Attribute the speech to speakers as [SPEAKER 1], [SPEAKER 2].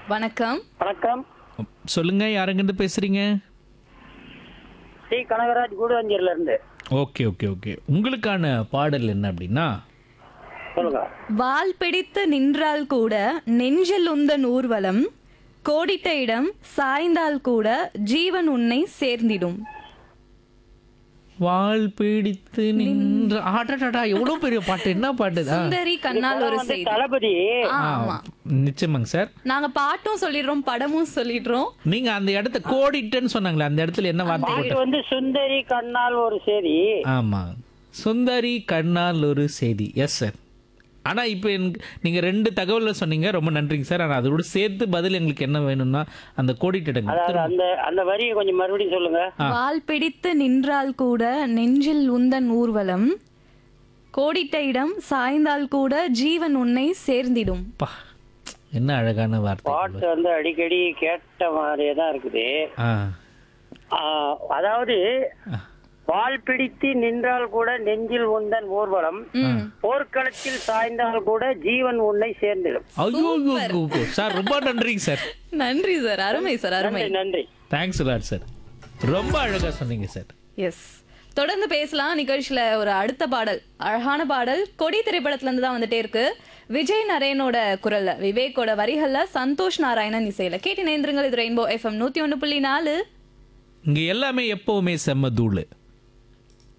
[SPEAKER 1] வணக்கம்
[SPEAKER 2] வணக்கம்
[SPEAKER 3] சொல்லுங்க யாருங்கிட்ட பேசுறீங்க
[SPEAKER 2] சி கனகராஜ் கூடுவஞ்சூர்ல இருந்து
[SPEAKER 3] ஓகே ஓகே ஓகே உங்களுக்கான பாடல் என்ன அப்படின்னா
[SPEAKER 2] சொல்லுங்க
[SPEAKER 1] வால் பிடித்து நின்றால் கூட நெஞ்சில் உந்தன் ஊர்வலம் கோடிட்ட இடம் சாய்ந்தால் கூட ஜீவன் உன்னை சேர்ந்திடும்
[SPEAKER 3] வால் பிடித்து நின்ற ஆடாடா எவ்வளவு பெரிய பாட்டு என்ன பாட்டு ஆ,
[SPEAKER 1] சுந்தரி கண்ணால் ஒரு
[SPEAKER 2] வந்து
[SPEAKER 1] செய்தி
[SPEAKER 2] தளபதி
[SPEAKER 1] ஆ,
[SPEAKER 3] ஆ,
[SPEAKER 1] ஆமா
[SPEAKER 3] நிச்சயமாங்க சார்
[SPEAKER 1] நாங்க பாட்டும் சொல்லிடுறோம் படமும் சொல்லிடுறோம்
[SPEAKER 3] நீங்க அந்த இடத்த கோடிட்டேன்னு சொன்னாங்களே அந்த இடத்துல என்ன வார்த்தை போட்ட
[SPEAKER 2] இது வந்து சுந்தரி கண்ணால் ஒரு சேரி
[SPEAKER 3] ஆமா சுந்தரி கண்ணால் ஒரு செய்தி எஸ் சார் ஆனா இப்போ எனக்கு நீங்க ரெண்டு தகவல்ல சொன்னீங்க ரொம்ப நன்றிங்க சார் ஆனா அதோட சேர்த்து பதில் எங்களுக்கு என்ன வேணும்னா அந்த கோடிட்டடங்க
[SPEAKER 2] அதாவது அந்த அந்த வரியை கொஞ்சம் மறுபடியும் சொல்லுங்க
[SPEAKER 1] வால் பிடித்து நின்றால் கூட நெஞ்சில் உந்தன் ஊர்வலம் கோடிட்ட இடம் சாய்ந்தால் கூட ஜீவன் உன்னை சேர்ந்திடும்
[SPEAKER 3] பா என்ன அழகான வார்த்தை
[SPEAKER 2] பாட்டு வந்து அடிக்கடி கேட்ட மாதிரியே தான் இருக்குது
[SPEAKER 3] ஆ
[SPEAKER 2] ஆ, அதாவது வால் பிடித்து நின்றால் கூட நெஞ்சில் உந்தன் ஊர்வலம்
[SPEAKER 1] ம்.
[SPEAKER 2] போர்க்களத்தில் சாய்ந்தால் கூட ஜீவன் உன்னை சேர்ந்திடும்
[SPEAKER 3] ஐயோ ஐயோ, ஐயோ, ஐயோ. சார் ரொம்ப நன்றிங்க சார்
[SPEAKER 1] நன்றி சார் அருமை சார் அருமை
[SPEAKER 2] நன்றி நன்றி
[SPEAKER 3] தேங்க்ஸ் லாட் சார் ரொம்ப அழகா சொன்னீங்க சார்
[SPEAKER 1] எஸ் தொடர்ந்து பேசலாம் நிகழ்ச்சியில ஒரு அடுத்த பாடல் அழகான பாடல் கொடி திரைப்படத்துல இருந்து தான் வந்துட்டே இருக்கு விஜய் நரேனோட குரல்ல விவேக்கோட வரிகள்ல சந்தோஷ் நாராயணன் இசையில கேட்டு நேந்திருங்கள் இது ரெயின்போ எஃப்எம் நூத்தி ஒண்ணு புள்ளி நாலு
[SPEAKER 3] இங்க எல்லாமே எப்பவுமே செம்ம தூளு